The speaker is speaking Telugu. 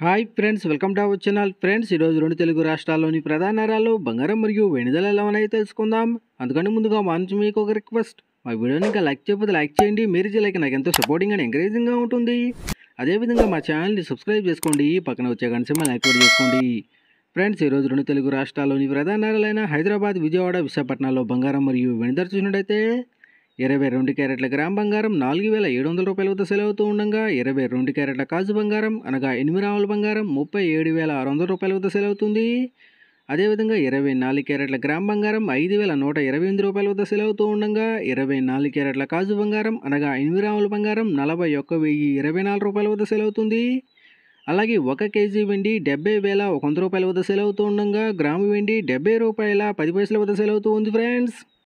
hi friends welcome to our channel friends ఈరోజు రెండు తెలుగు రాష్ట్రాల్లోని ప్రధాన నగరాల్లో బంగారం మరియు వెండి ధరలు ఎలా ఉన్నాయో తెలుసుకుందాం అందుకని ముందుగా మా నుంచి మీకు ఒక రిక్వెస్ట్ మా వీడియోని ఇంకా లైక్ చేయకపోతే లైక్ చేయండి మీరు ఇచ్చే లైక్ నాకు ఎంతో సపోర్టింగ్ అండ్ ఎంకరేజింగ్గా ఉంటుంది అదేవిధంగా మా ఛానల్ని సబ్స్క్రైబ్ చేసుకోండి పక్కన వచ్చే గంట సింబల్ యాక్టివేట్ చేసుకోండి ఫ్రెండ్స్ ఈరోజు రెండు తెలుగు రాష్ట్రాల్లోని ప్రధాన నగరాలైన హైదరాబాద్ విజయవాడ విశాఖపట్నాల్లో బంగారం మరియు వెండి ధర చూసినట్టయితే ఇరవై రెండు క్యారెట్ల గ్రామ్ బంగారం నాలుగు వేల ఏడు వందల రూపాయల వద్ద సెల్ అవుతూ ఉండగా ఇరవై రెండు క్యారెట్ల కాజు బంగారం అనగా ఎనిమిది రావుల బంగారం ముప్పై ఏడు వేల ఆరు వందల రూపాయల వద్ద సెల్ అవుతుంది అదేవిధంగా ఇరవై నాలుగు క్యారెట్ల గ్రామ్ బంగారం ఐదు వేల నూట ఇరవై ఎనిమిది రూపాయల వద్ద సెల్ అవుతూ ఉండగా ఇరవై నాలుగు క్యారెట్ల కాజు బంగారం అనగా ఎనిమిది రావుల బంగారం నలభై ఒక్క వెయ్యి ఇరవై నాలుగు రూపాయల వద్ద సెల్ అవుతుంది అలాగే ఒక కేజీ వెండి డెబ్బై వేల ఒక వంద రూపాయల వద్ద సెల్ అవుతూ ఉండగా గ్రాము వెండి డెబ్బై రూపాయల పది పైసల వద్ద సెల్ అవుతూ ఉంది ఫ్రెండ్స్